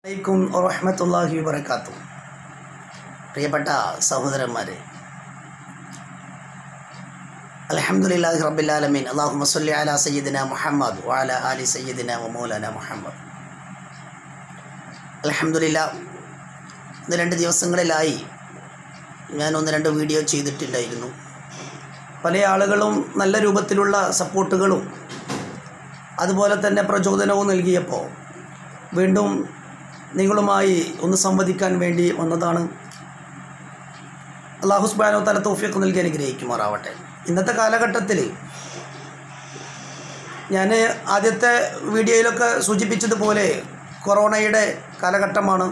അലൈക്കും വറഹമത്തല്ലാഹി വബർക്കാത്തു പ്രിയപ്പെട്ട സഹോദരന്മാരെ അലഹമുല്ലാഹി റബ്ബിലാലമീൻ അള്ളാഹു മസ്ലി അല സയ്യിദിന മുഹമ്മദ് വാല അലി സയ്യിദിന വമൗലാന മുഹമ്മദ് അലഹമുല്ല ഇന്ന് രണ്ട് ദിവസങ്ങളിലായി ഞാൻ ഒന്ന് രണ്ട് വീഡിയോ ചെയ്തിട്ടില്ലായിരുന്നു പല ആളുകളും നല്ല രൂപത്തിലുള്ള സപ്പോർട്ടുകളും അതുപോലെ തന്നെ പ്രചോദനവും നൽകിയപ്പോൾ വീണ്ടും നിങ്ങളുമായി ഒന്ന് സംവദിക്കാൻ വേണ്ടി വന്നതാണ് അള്ളാഹു സുബാനോ തല തോഫിയൊക്കെ നൽകി അനുഗ്രഹിക്കുമാറാവട്ടെ ഇന്നത്തെ കാലഘട്ടത്തിൽ ഞാൻ ആദ്യത്തെ വീഡിയോയിലൊക്കെ സൂചിപ്പിച്ചതുപോലെ കൊറോണയുടെ കാലഘട്ടമാണ്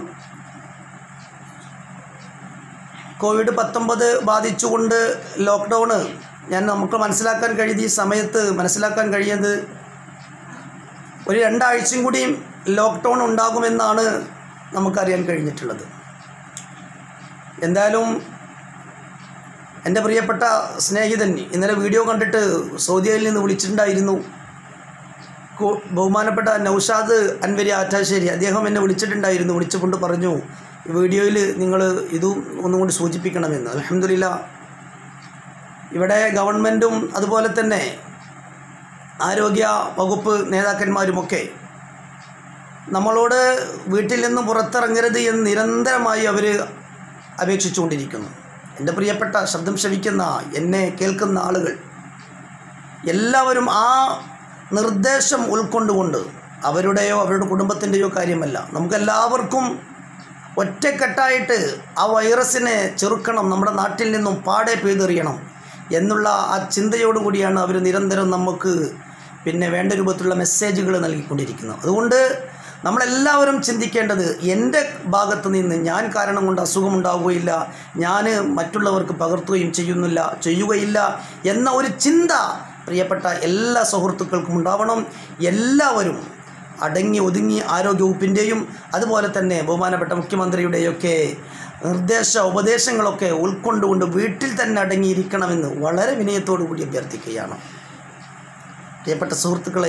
കോവിഡ് പത്തൊമ്പത് ബാധിച്ചുകൊണ്ട് ലോക്ക്ഡൗണ് ഞാൻ നമുക്ക് മനസ്സിലാക്കാൻ കഴിയുന്ന ഈ സമയത്ത് മനസ്സിലാക്കാൻ കഴിയുന്നത് ഒരു രണ്ടാഴ്ചയും കൂടിയും ലോക്ക്ഡൗൺ ഉണ്ടാകുമെന്നാണ് നമുക്കറിയാൻ കഴിഞ്ഞിട്ടുള്ളത് എന്തായാലും എൻ്റെ പ്രിയപ്പെട്ട സ്നേഹിതൻ ഇന്നലെ വീഡിയോ കണ്ടിട്ട് സൗദിയയിൽ നിന്ന് വിളിച്ചിട്ടുണ്ടായിരുന്നു കു- ബഹുമാനപ്പെട്ട നൗഷാദ് അൻവരി ആറ്റാശ്ശേരി അദ്ദേഹം എന്നെ വിളിച്ചിട്ടുണ്ടായിരുന്നു വിളിച്ചുകൊണ്ട് പറഞ്ഞു ഈ വീഡിയോയിൽ നിങ്ങൾ ഇതും ഒന്നും കൂടി സൂചിപ്പിക്കണമെന്ന് അലഹമില്ല ഇവിടെ ഗവൺമെൻറ്റും അതുപോലെ തന്നെ ആരോഗ്യ വകുപ്പ് നേതാക്കന്മാരുമൊക്കെ നമ്മളോട് വീട്ടിൽ നിന്ന് പുറത്തിറങ്ങരുത് എന്ന് നിരന്തരമായി അവർ അപേക്ഷിച്ചുകൊണ്ടിരിക്കുന്നു എൻ്റെ പ്രിയപ്പെട്ട ശബ്ദം ശ്രവിക്കുന്ന എന്നെ കേൾക്കുന്ന ആളുകൾ എല്ലാവരും ആ നിർദ്ദേശം ഉൾക്കൊണ്ടുകൊണ്ട് അവരുടെയോ അവരുടെ കുടുംബത്തിൻ്റെയോ കാര്യമല്ല നമുക്കെല്ലാവർക്കും ഒറ്റക്കെട്ടായിട്ട് ആ വൈറസിനെ ചെറുക്കണം നമ്മുടെ നാട്ടിൽ നിന്നും പാടെ പെയ്തെറിയണം എന്നുള്ള ആ ചിന്തയോടുകൂടിയാണ് അവർ നിരന്തരം നമുക്ക് പിന്നെ വേണ്ട രൂപത്തിലുള്ള മെസ്സേജുകൾ നൽകിക്കൊണ്ടിരിക്കുന്നത് അതുകൊണ്ട് നമ്മളെല്ലാവരും ചിന്തിക്കേണ്ടത് എൻ്റെ ഭാഗത്ത് നിന്ന് ഞാൻ കാരണം കൊണ്ട് അസുഖമുണ്ടാവുകയില്ല ഞാൻ മറ്റുള്ളവർക്ക് പകർത്തുകയും ചെയ്യുന്നില്ല ചെയ്യുകയില്ല എന്ന ഒരു ചിന്ത പ്രിയപ്പെട്ട എല്ലാ സുഹൃത്തുക്കൾക്കും ഉണ്ടാവണം എല്ലാവരും അടങ്ങി ഒതുങ്ങി ആരോഗ്യവകുപ്പിൻ്റെയും അതുപോലെ തന്നെ ബഹുമാനപ്പെട്ട മുഖ്യമന്ത്രിയുടെയൊക്കെ നിർദ്ദേശ ഉപദേശങ്ങളൊക്കെ ഉൾക്കൊണ്ടുകൊണ്ട് വീട്ടിൽ തന്നെ അടങ്ങിയിരിക്കണമെന്ന് വളരെ വിനയത്തോടു കൂടി അഭ്യർത്ഥിക്കുകയാണ് പ്രിയപ്പെട്ട സുഹൃത്തുക്കളെ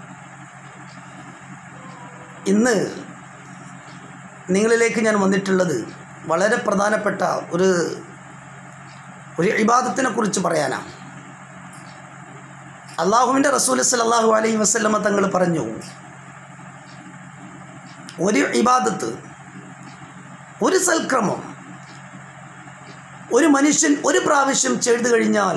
ഇന്ന് നിങ്ങളിലേക്ക് ഞാൻ വന്നിട്ടുള്ളത് വളരെ പ്രധാനപ്പെട്ട ഒരു ഒരു ഇബാദത്തിനെ കുറിച്ച് പറയാനാണ് അള്ളാഹുവിൻ്റെ റസൂൽ സല്ലല്ലാഹു അലൈഹി വസല്ലമ തങ്ങൾ പറഞ്ഞു ഒരു ഇബാദത്ത് ഒരു സൽക്രമം ഒരു മനുഷ്യൻ ഒരു പ്രാവശ്യം ചെയ്തു കഴിഞ്ഞാൽ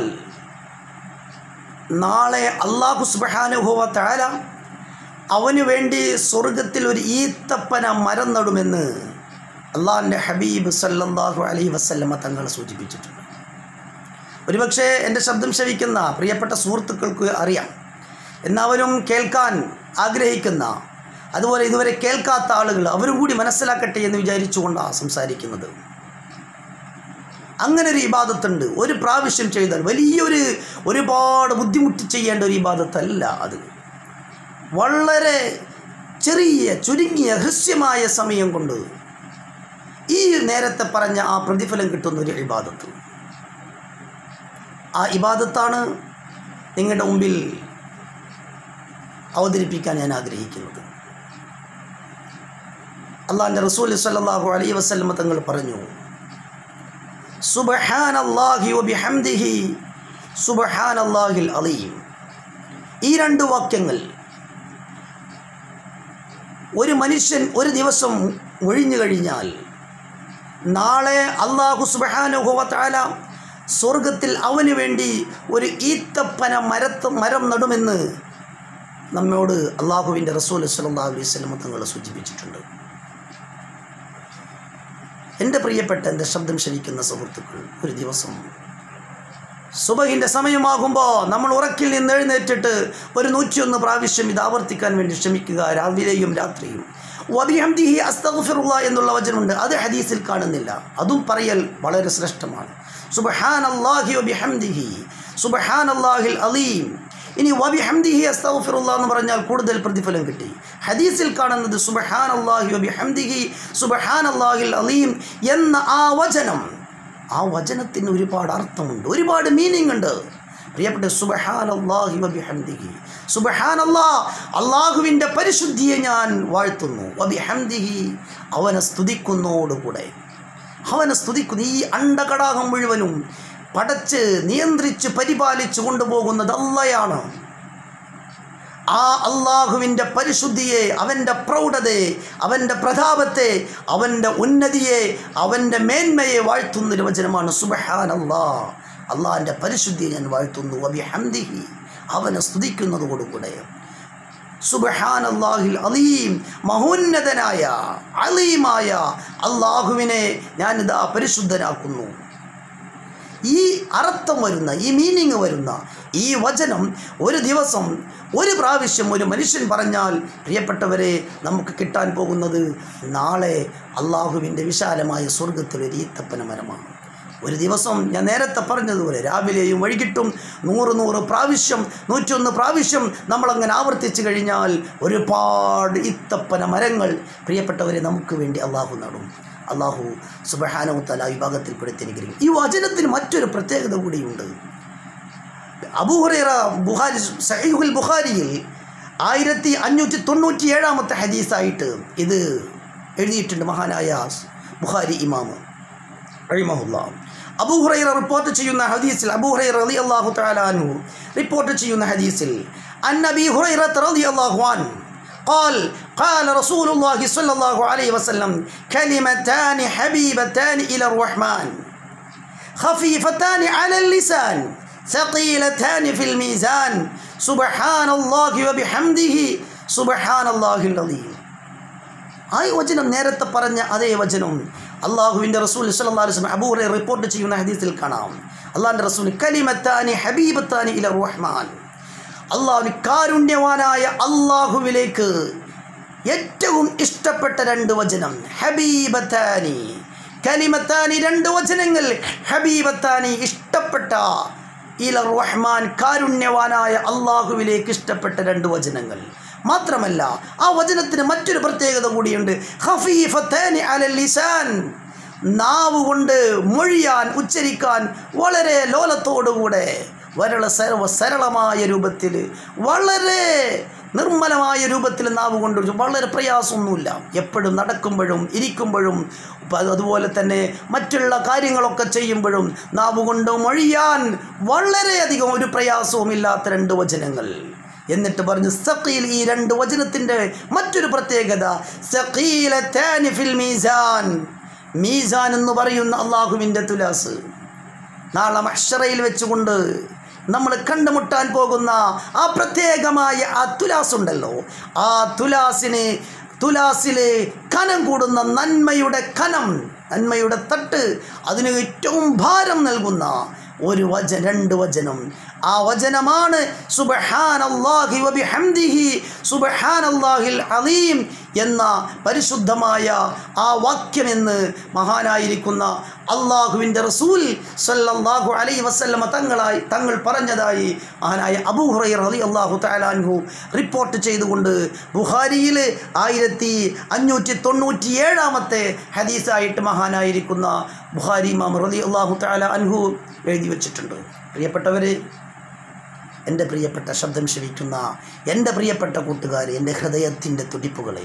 നാളെ അള്ളാഹു സുബഹാനുഭവ താല അവന് വേണ്ടി സ്വർഗത്തിൽ ഒരു ഈത്തപ്പന മരം നടുമെന്ന് അള്ളാഹിൻ്റെ ഹബീബ് സല്ലല്ലാഹു അലൈഹി വസല്ലമ തങ്ങൾ സൂചിപ്പിച്ചിട്ടുണ്ട് ഒരുപക്ഷെ എൻ്റെ ശബ്ദം ശ്രവിക്കുന്ന പ്രിയപ്പെട്ട സുഹൃത്തുക്കൾക്ക് അറിയാം എന്നാവരും കേൾക്കാൻ ആഗ്രഹിക്കുന്ന അതുപോലെ ഇതുവരെ കേൾക്കാത്ത ആളുകൾ അവരും കൂടി മനസ്സിലാക്കട്ടെ എന്ന് വിചാരിച്ചുകൊണ്ടാണ് സംസാരിക്കുന്നത് അങ്ങനെ ഒരു ഇബാദത്തുണ്ട് ഒരു പ്രാവശ്യം ചെയ്താൽ വലിയൊരു ഒരുപാട് ബുദ്ധിമുട്ടി ചെയ്യേണ്ട ഒരു ഇബാദത്തല്ല അത് വളരെ ചെറിയ ചുരുങ്ങിയ ഹൃസ്യമായ സമയം കൊണ്ട് ഈ നേരത്തെ പറഞ്ഞ ആ പ്രതിഫലം കിട്ടുന്ന ഒരു ഇബാദത്ത് ആ ഇബാദത്താണ് നിങ്ങളുടെ മുമ്പിൽ അവതരിപ്പിക്കാൻ ഞാൻ ആഗ്രഹിക്കുന്നത് അള്ളാഹിൻ്റെ റസൂൽ സല്ലല്ലാഹു അലൈഹി വസല്ലമ തങ്ങൾ പറഞ്ഞു സുബ്ഹാനല്ലാഹി വബിഹംദിഹി സുബ്ഹാനല്ലാഹിൽ അലീം ഈ രണ്ട് വാക്യങ്ങൾ ഒരു മനുഷ്യൻ ഒരു ദിവസം ഒഴിഞ്ഞു കഴിഞ്ഞാൽ നാളെ അള്ളാഹു സുബഹാനുഭവത്താല സ്വർഗത്തിൽ അവന് വേണ്ടി ഒരു ഈത്തപ്പന മരത്ത് മരം നടുമെന്ന് നമ്മോട് അള്ളാഹുവിൻ്റെ റസൂൽ സല്ലല്ലാഹു അലൈഹി വസല്ലം തങ്ങൾ സൂചിപ്പിച്ചിട്ടുണ്ട് എൻ്റെ പ്രിയപ്പെട്ട എൻ്റെ ശബ്ദം ശരിക്കുന്ന സുഹൃത്തുക്കൾ ഒരു ദിവസം സുബഹിൻ്റെ സമയമാകുമ്പോൾ നമ്മൾ ഉറക്കിൽ നിന്ന് എഴുന്നേറ്റിട്ട് ഒരു നൂറ്റിയൊന്ന് പ്രാവശ്യം ഇത് ആവർത്തിക്കാൻ വേണ്ടി ശ്രമിക്കുക രാവിലെയും രാത്രിയും വബിഹംദിഹി അസ്തഗ്ഫിറുള്ള എന്നുള്ള വചനമുണ്ട് അത് ഹദീസിൽ കാണുന്നില്ല അതും പറയൽ വളരെ ശ്രേഷ്ഠമാണ് സുബഹാൻ അള്ളാഹി വബിഹംദിഹി സുബഹാൻ അള്ളാഹിൽ അലീം ഇനി വബിഹംദിഹി അസ്തഗ്ഫിറുള്ള എന്ന് പറഞ്ഞാൽ കൂടുതൽ പ്രതിഫലം കിട്ടി ഹദീസിൽ കാണുന്നത് സുബഹാൻ അള്ളാഹി വബിഹംദിഹി സുബഹാൻ അള്ളാഹിൽ അലീം എന്ന ആ വചനം ആ വചനത്തിന് ഒരുപാട് അർത്ഥമുണ്ട് ഒരുപാട് മീനിങ് ഉണ്ട് പ്രിയപ്പെട്ട സുബഹാനല്ലാഹി വബിഹംദിഹി സുബഹാനല്ലാ അള്ളാഹുവിൻ്റെ പരിശുദ്ധിയെ ഞാൻ വാഴ്ത്തുന്നു വബിഹംദിഹി അവനെ സ്തുതിക്കുന്നതോടുകൂടെ അവനെ സ്തുതിക്കുന്നു ഈ അണ്ടകടാകം മുഴുവനും പടച്ച് നിയന്ത്രിച്ച് പരിപാലിച്ചു കൊണ്ടുപോകുന്നത് അള്ളയാണ് ആ അള്ളാഹുവിൻ്റെ പരിശുദ്ധിയെ അവൻ്റെ പ്രൗഢതയെ അവൻ്റെ പ്രതാപത്തെ അവൻ്റെ ഉന്നതിയെ അവൻ്റെ മേന്മയെ വാഴ്ത്തുന്നൊരു വചനമാണ് സുബഹാൻ അള്ളാ അള്ളാഹിൻ്റെ പരിശുദ്ധിയെ ഞാൻ വാഴ്ത്തുന്നു അബി ഹംദിഹി അവനെ സ്തുതിക്കുന്നതോടുകൂടെ സുബഹാൻ അള്ളാഹിൽ അലീം മഹോന്നതനായ അലീമായ അള്ളാഹുവിനെ ഞാനിതാ പരിശുദ്ധനാക്കുന്നു ഈ അർത്ഥം വരുന്ന ഈ മീനിങ് വരുന്ന ഈ വചനം ഒരു ദിവസം ഒരു പ്രാവശ്യം ഒരു മനുഷ്യൻ പറഞ്ഞാൽ പ്രിയപ്പെട്ടവരെ നമുക്ക് കിട്ടാൻ പോകുന്നത് നാളെ അള്ളാഹുവിൻ്റെ വിശാലമായ സ്വർഗത്തിലൊരു ഈത്തപ്പന മരമാണ് ഒരു ദിവസം ഞാൻ നേരത്തെ പറഞ്ഞതുപോലെ രാവിലെയും വൈകിട്ടും നൂറ് നൂറ് പ്രാവശ്യം നൂറ്റൊന്ന് പ്രാവശ്യം നമ്മളങ്ങനെ ആവർത്തിച്ചു കഴിഞ്ഞാൽ ഒരുപാട് ഇത്തപ്പന മരങ്ങൾ പ്രിയപ്പെട്ടവരെ നമുക്ക് വേണ്ടി അള്ളാഹു നടും അള്ളാഹു സുബഹാനവുത്തല വിഭാഗത്തിൽപ്പെടുത്തി അനുഗ്രഹിക്കും ഈ വചനത്തിന് മറ്റൊരു പ്രത്യേകത കൂടിയുണ്ട് അബൂഹുറൈറ ബുഹാരി സഹീഹുൽ ബുഖാരിയിൽ ആയിരത്തി അഞ്ഞൂറ്റി തൊണ്ണൂറ്റി ഏഴാമത്തെ ഹദീസായിട്ട് ഇത് എഴുതിയിട്ടുണ്ട് മഹാനായ ബുഖാരി ഇമാമ് റഹിമഹുല്ല അബൂഹുറൈറ റിപ്പോർട്ട് ചെയ്യുന്ന ഹദീസിൽ അബൂഹുറൈറ റളി അള്ളാഹു തആലാനു റിപ്പോർട്ട് ചെയ്യുന്ന ഹദീസിൽ അൻ നബി ഹുറൈറ റളി അള്ളാഹു അൻ قال قال رسول الله صلى الله عليه وسلم كلمتان حبيبتان إلى الرحمن خفيفتان على اللسان ثقيلتان في الميزان سبحان الله وبحمده سبحان الله العظيم ആ ഈ വചനം നേരത്തെ പറഞ്ഞ അതേ വചനം അള്ളാഹുവിൻ്റെ റസൂൽ സല്ലല്ലാഹു അലൈഹി വസല്ലം അബൂറെ റിപ്പോർട്ട് ചെയ്യുന്ന ഹദീസിൽ കാണാം അള്ളാഹിൻ്റെ റസൂൽ കലിമത്താനി ഹബീബത്താനി ഇല റഹ്മാൻ അള്ളാഹുവിന് കാരുണ്യവാനായ അള്ളാഹുവിലേക്ക് ഏറ്റവും ഇഷ്ടപ്പെട്ട രണ്ട് വചനം ഹബീബത്താനി കലിമത്താനി രണ്ട് വചനങ്ങൾ ഹബീബത്താനി ഇഷ്ടപ്പെട്ട ഇല റഹ്മാൻ കാരുണ്യവാനായ അള്ളാഹുവിലേക്ക് ഇഷ്ടപ്പെട്ട രണ്ട് വചനങ്ങൾ മാത്രമല്ല ആ വചനത്തിന് മറ്റൊരു പ്രത്യേകത കൂടിയുണ്ട് ഖഫീഫത്താനി അലൽ ലിസാൻ നാവ് കൊണ്ട് മൊഴിയാൻ ഉച്ചരിക്കാൻ വളരെ ലോലത്തോടുകൂടെ വരള സർവ സരളമായ രൂപത്തിൽ വളരെ നിർമ്മലമായ രൂപത്തിൽ നാവ് കൊണ്ട് വളരെ പ്രയാസമൊന്നുമില്ല എപ്പോഴും നടക്കുമ്പോഴും ഇരിക്കുമ്പോഴും പ- അതുപോലെ തന്നെ മറ്റുള്ള കാര്യങ്ങളൊക്കെ ചെയ്യുമ്പോഴും നാവ് കൊണ്ട് മൊഴിയാൻ വളരെയധികം ഒരു പ്രയാസവുമില്ലാത്ത രണ്ട് വചനങ്ങൾ എന്നിട്ട് പറഞ്ഞു സഖീൽ ഈ രണ്ട് വചനത്തിൻ്റെ മറ്റൊരു പ്രത്യേകത സഖീലത്താനി ഫിൽ മീസാൻ മീസാൻ എന്ന് പറയുന്ന അള്ളാഹുവിൻ്റെ തുലാസ് നാളെ മഹ്ഷറയിൽ വെച്ചുകൊണ്ട് നമ്മൾ കണ്ടുമുട്ടാൻ പോകുന്ന ആ പ്രത്യേകമായ ആ തുലാസ് ഉണ്ടല്ലോ ആ തുലാസിന് തുലാസിൽ കനം കൂടുന്ന നന്മയുടെ കനം നന്മയുടെ തട്ട് അതിന് ഏറ്റവും ഭാരം നൽകുന്ന ഒരു വചന രണ്ട് വചനം ആ വചനമാണ് സുബഹാനല്ലാഹി വബിഹംദിഹി സുബഹാനല്ലാഹിൽ അലീം എന്ന പരിശുദ്ധമായ ആ വാക്യമെന്ന് മഹാനായിരിക്കുന്ന അള്ളാഹുവിൻ്റെ റസൂൽ സല്ലല്ലാഹു അലൈഹി വസല്ലമ തങ്ങളായി തങ്ങൾ പറഞ്ഞതായി മഹാനായ അബൂ ഹുറൈറ റളി അള്ളാഹു തആലാൻഹു റിപ്പോർട്ട് ചെയ്തുകൊണ്ട് ബുഖാരിയിൽ ആയിരത്തി അഞ്ഞൂറ്റി തൊണ്ണൂറ്റി ഏഴാമത്തെ ഹദീസായിട്ട് മഹാനായിരിക്കുന്ന ബുഖാരി ഇമാം റളി അള്ളാഹു തആല അൻഹു എഴുതി വച്ചിട്ടുണ്ട് പ്രിയപ്പെട്ടവരെ എൻ്റെ പ്രിയപ്പെട്ട ശബ്ദം ശ്രവിക്കുന്ന എൻ്റെ പ്രിയപ്പെട്ട കൂട്ടുകാർ എൻ്റെ ഹൃദയത്തിൻ്റെ തുടിപ്പുകളെ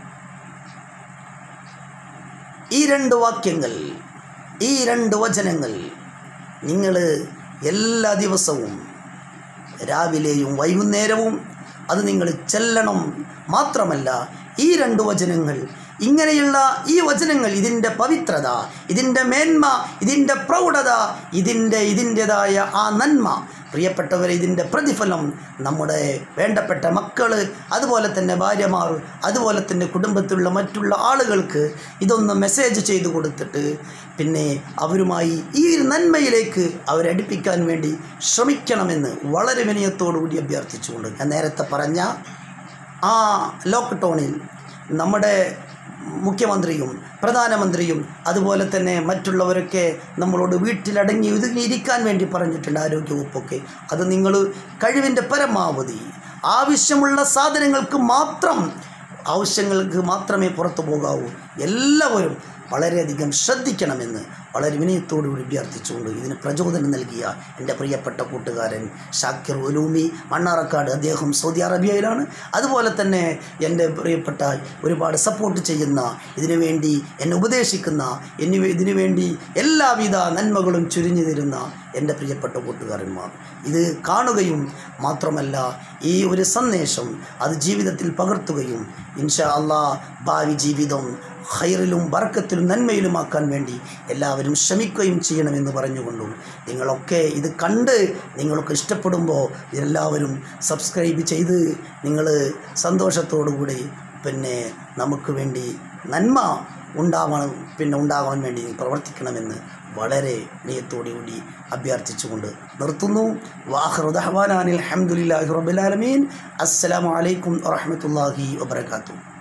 ഈ രണ്ട് വാക്യങ്ങൾ ഈ രണ്ട് വചനങ്ങൾ നിങ്ങൾ എല്ലാ ദിവസവും രാവിലെയും വൈകുന്നേരവും അത് നിങ്ങൾ ചെല്ലണം മാത്രമല്ല ഈ രണ്ട് വചനങ്ങൾ ഇങ്ങനെയുള്ള ഈ വചനങ്ങൾ ഇതിൻ്റെ പവിത്രത ഇതിൻ്റെ മേന്മ ഇതിൻ്റെ പ്രൗഢത ഇതിൻ്റെ ഇതിൻ്റെതായ ആ നന്മ പ്രിയപ്പെട്ടവരെ ഇതിൻ്റെ പ്രതിഫലം നമ്മുടെ വേണ്ടപ്പെട്ട മക്കൾ അതുപോലെ തന്നെ ഭാര്യമാർ അതുപോലെ തന്നെ കുടുംബത്തിലുള്ള മറ്റുള്ള ആളുകൾക്ക് ഇതൊന്ന് മെസ്സേജ് ചെയ്തു കൊടുത്തിട്ട് പിന്നെ അവരുമായി ഈ ഒരു നന്മയിലേക്ക് അവരടുപ്പിക്കാൻ വേണ്ടി ശ്രമിക്കണമെന്ന് വളരെ വിനയത്തോടുകൂടി അഭ്യർത്ഥിച്ചുകൊണ്ട് ഞാൻ നേരത്തെ പറഞ്ഞ ആ ലോക്ക്ഡൗണിൽ നമ്മുടെ മുഖ്യമന്ത്രിയും പ്രധാനമന്ത്രിയും അതുപോലെ തന്നെ മറ്റുള്ളവരൊക്കെ നമ്മളോട് വീട്ടിലടങ്ങി ഒതുങ്ങിയിരിക്കാൻ വേണ്ടി പറഞ്ഞിട്ടുണ്ട് ആരോഗ്യവകുപ്പൊക്കെ അത് നിങ്ങൾ കഴിവിൻ്റെ പരമാവധി ആവശ്യമുള്ള സാധനങ്ങൾക്ക് മാത്രം ആവശ്യങ്ങൾക്ക് മാത്രമേ പുറത്തു പോകാവൂ എല്ലാവരും വളരെയധികം ശ്രദ്ധിക്കണമെന്ന് വളരെ വിനയത്തോടുകൂടി അഭ്യർത്ഥിച്ചുകൊണ്ട് ഇതിന് പ്രചോദനം നൽകിയ എൻ്റെ പ്രിയപ്പെട്ട കൂട്ടുകാരൻ ഷാക്കിർ ഉലൂമി മണ്ണാറക്കാട് അദ്ദേഹം സൗദി അറേബ്യയിലാണ് അതുപോലെ തന്നെ എൻ്റെ പ്രിയപ്പെട്ട ഒരുപാട് സപ്പോർട്ട് ചെയ്യുന്ന ഇതിനു വേണ്ടി എന്നെ ഉപദേശിക്കുന്ന എന്നിവ ഇതിനു വേണ്ടി എല്ലാവിധ നന്മകളും ചുരിഞ്ഞു തരുന്ന എൻ്റെ പ്രിയപ്പെട്ട കൂട്ടുകാരന്മാർ ഇത് കാണുകയും മാത്രമല്ല ഈ ഒരു സന്ദേശം അത് ജീവിതത്തിൽ പകർത്തുകയും ഇൻഷാ അള്ളാ ഭാവി ജീവിതം ഹൈറിലും ബർക്കത്തിലും നന്മയിലുമാക്കാൻ വേണ്ടി എല്ലാവരും ശ്രമിക്കുകയും ചെയ്യണമെന്ന് പറഞ്ഞുകൊണ്ടും നിങ്ങളൊക്കെ ഇത് കണ്ട് നിങ്ങൾക്ക് ഇഷ്ടപ്പെടുമ്പോൾ എല്ലാവരും സബ്സ്ക്രൈബ് ചെയ്ത് നിങ്ങൾ സന്തോഷത്തോടുകൂടി പിന്നെ നമുക്ക് വേണ്ടി നന്മ ഉണ്ടാവാൻ പിന്നെ ഉണ്ടാകാൻ വേണ്ടി പ്രവർത്തിക്കണമെന്ന് വളരെ വിനയത്തോടുകൂടി അഭ്യർത്ഥിച്ചുകൊണ്ട് നിർത്തുന്നു വാഹൃദഹ്വാനാനിൽ അഹമ്മദില്ലാഹി റബ്ബുലാലമീൻ അസ്സലാമു അലൈക്കും വറഹ്മത്തുള്ളാഹി വബറകാതുഹു